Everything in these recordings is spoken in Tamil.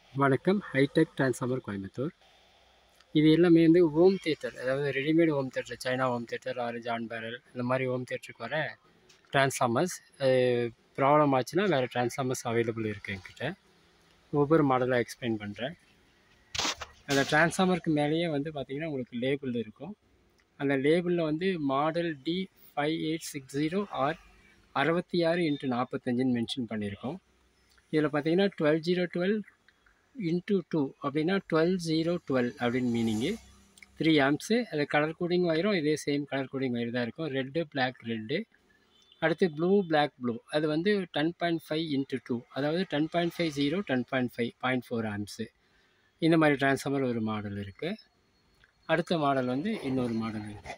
வணக்கம் ஹைடெக் டிரான்ஸ்ஃபார்மர் கோயம்புத்தூர் இது எல்லாமே வந்து ஹோம் தியேட்டர் அதாவது readymade home theatre China home theatre or ஜான் பேரல் இந்த மாதிரி ஹோம் தியேட்டருக்கு வர டிரான்ஸ்ஃபார்மர்ஸ் ப்ராப்ளம் ஆச்சுன்னா வேறு டிரான்ஸ்ஃபார்மர்ஸ் அவைலபிள் இருக்குது என்கிட்ட ஒவ்வொரு மாடலாக எக்ஸ்பிளைன் பண்ணுறேன் அந்த டிரான்ஸ்ஃபார்மருக்கு மேலேயே வந்து பார்த்திங்கன்னா உங்களுக்கு லேபிள் இருக்கும் அந்த லேபிளில் வந்து model T five eight six zero or அறுபத்தி ஆறு இன்ட்டு நாற்பத்தஞ்சுன்னு மென்ஷன் பண்ணியிருக்கோம் இதில் பார்த்தீங்கன்னா twelve zero twelve into two அப்படின்னா டுவெல் ஜீரோ டுவெல் அப்படின்னு மீனிங்கு த்ரீ ஆம்ஸு அது கலர் கோடிங் வயரும் இதே சேம் கலர் கோடிங் வயர் தான் இருக்கும் ரெட்டு பிளாக் ரெட்டு அடுத்து ப்ளூ பிளாக் ப்ளூ அது வந்து ten point five into two அதாவது ten point five zero ten point five point four amps இந்த மாதிரி டிரான்ஸ்ஃபார்மர் ஒரு மாடல் இருக்குது அடுத்த மாடல் வந்து இன்னொரு மாடல் இருக்குது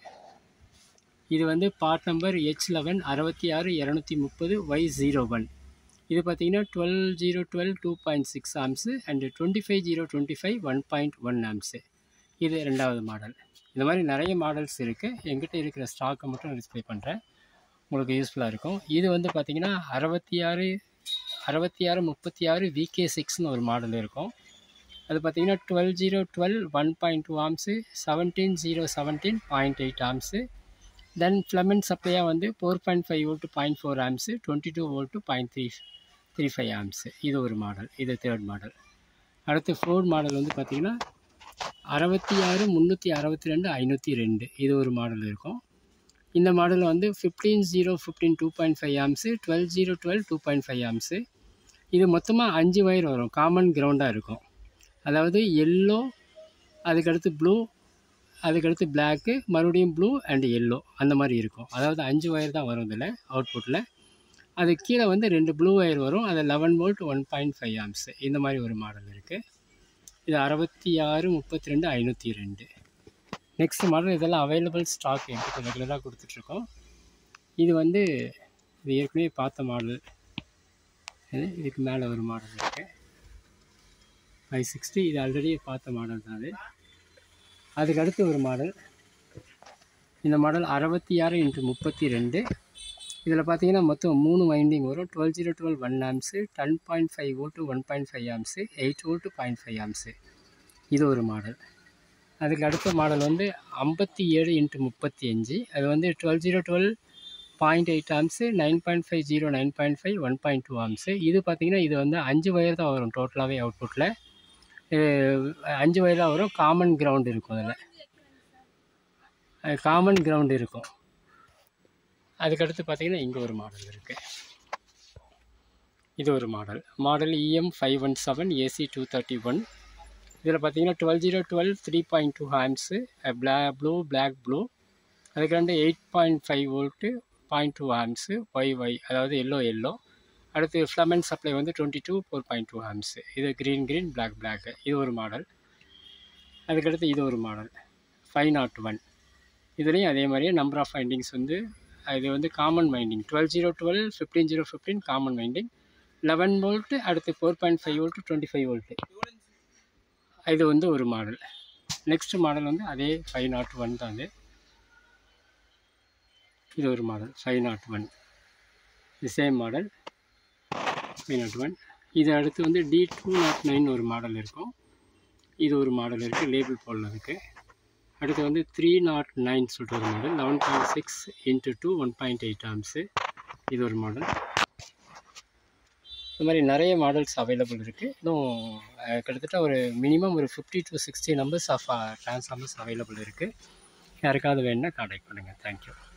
இது வந்து பார்ட் நம்பர் ஹெச் லெவன் அறுபத்தி ஆறு இரநூத்தி முப்பது ஒய் ஜீரோ ஒன் இது பார்த்தீங்கன்னா twelve zero twelve two point six amps and twenty five zero twenty five one point one amps இது ரெண்டாவது மாடல் இந்த மாதிரி நிறைய மாடல்ஸ் இருக்குது எங்கிட்ட இருக்கிற ஸ்டாக்கை மட்டும் டிஸ்பிளே பண்ணுறேன் உங்களுக்கு யூஸ்ஃபுல்லாக இருக்கும் இது வந்து பார்த்திங்கன்னா அறுபத்தி ஆறு அறுபத்தி ஆறு முப்பத்தி ஆறு விகே சிக்ஸ்னு ஒரு மாடல் இருக்கும் அது பார்த்தீங்கன்னா twelve zero twelve one point two amps seventeen zero seventeen point eight amps then filament சப்ளையாக வந்து four point five volt point four amps twenty two volt point three three five amps இது ஒரு மாடல் இது தேர்ட் மாடல் அடுத்து ஃபோர்த் மாடல் வந்து பார்த்திங்கன்னா அறுபத்தி ஆறு முந்நூற்றி அறுபத்தி ரெண்டு ஐநூற்றி ரெண்டு இது ஒரு மாடல் இருக்கும் இந்த மாடல் வந்து fifteen zero fifteen two point five amps twelve zero twelve two point five amps இது மொத்தமாக அஞ்சு வயர் வரும் காமன் கிரவுண்டாக இருக்கும் அதாவது எல்லோ அதுக்கடுத்து ப்ளூ அதுக்கடுத்து பிளாக்கு மறுபடியும் ப்ளூ அண்ட் எல்லோ அந்த மாதிரி இருக்கும் அதாவது அஞ்சு ஒயர் தான் வரும் இதில் அவுட்புட்டில் அது கீழே வந்து ரெண்டு ப்ளூ ஒயர் வரும் அது eleven volt one point five amps இந்த மாதிரி ஒரு மாடல் இருக்குது இது அறுபத்தி ஆறு முப்பத்தி ரெண்டு ஐநூற்றி ரெண்டு நெக்ஸ்ட் மாடல் இதெல்லாம் அவைலபிள் ஸ்டாக் எங்கிட்ட ரெகுலராக கொடுத்துட்ருக்கோம் இது வந்து இது ஏற்கனவே பார்த்த மாடல் இது இதுக்கு மேலே ஒரு மாடல் இருக்குது ஃபைவ் சிக்ஸ்டி இது ஆல்ரெடி பார்த்த மாடல் தான் அது அதுக்கு அடுத்து ஒரு மாடல் இந்த மாடல் அறுபத்தி ஆறு இன்ட்டு முப்பத்தி ரெண்டு இதில் பார்த்தீங்கன்னா மொத்தம் மூணு வைண்டிங் வரும் twelve zero twelve one amps ten point five volt one point five amps eight volt point five amps இது ஒரு மாடல் அதுக்கு அடுத்த மாடல் வந்து ஐம்பத்தி ஏழு இன்ட்டு முப்பத்தி அஞ்சு அது வந்து twelve zero twelve point eight amps nine point five zero nine point five one point two amps இது பார்த்திங்கன்னா இது வந்து அஞ்சு வயர் தான் வரும் டோட்டலாகவே அவுட்புட்டில் அஞ்சு வயலாக வரும் காமன் கிரவுண்ட் இருக்கும் அதில் காமன் கிரவுண்ட் இருக்கும் அதுக்கடுத்து பார்த்திங்கன்னா இங்கே ஒரு மாடல் இருக்குது இது ஒரு model model EM five one seven AC two thirty one இதில் பார்த்தீங்கன்னா twelve zero twelve three point two amps பிளா ப்ளூ பிளாக் ப்ளூ அதுக்கு eight point five volt point two amps Y Y அதாவது எல்லோ எல்லோ அடுத்து ஃப்ளமெண்ட் சப்ளை வந்து twenty two four point two amps இது க்ரீன் க்ரீன் பிளாக் பிளாக்கு இது ஒரு மாடல் அதுக்கடுத்து இது ஒரு மாடல் ஃபைவ் நாட் ஒன் இதுலேயும் அதே மாதிரியே நம்பர் ஆஃப் வைண்டிங்ஸ் வந்து இது வந்து common winding twelve zero twelve fifteen zero fifteen common winding eleven volt அடுத்து four point five volt twenty five volt இது வந்து ஒரு மாடல் நெக்ஸ்ட் மாடல் வந்து அதே ஃபைவ் நாட் ஒன் தான் அது இது ஒரு மாடல் ஃபைவ் நாட் ஒன் இது same model five nought one இது அடுத்து வந்து டி டூ நாட் நைன் ஒரு மாடல் இருக்கும் இது ஒரு மாடல் இருக்குது லேபிள் போடுறதுக்கு அடுத்து வந்து த்ரீ நாட் நைன் சொல்லிட்டு ஒரு model eleven point six into two one point eight amps இது ஒரு மாடல் இந்த மாதிரி நிறைய மாடல்ஸ் அவைலபிள் இருக்குது இன்னும் கிட்டத்தட்ட ஒரு மினிமம் ஒரு fifty to sixty numbers of transformers available இருக்குது யாருக்காவது வேணுன்னா கான்டாக்ட் பண்ணுங்கள் தேங்க்யூ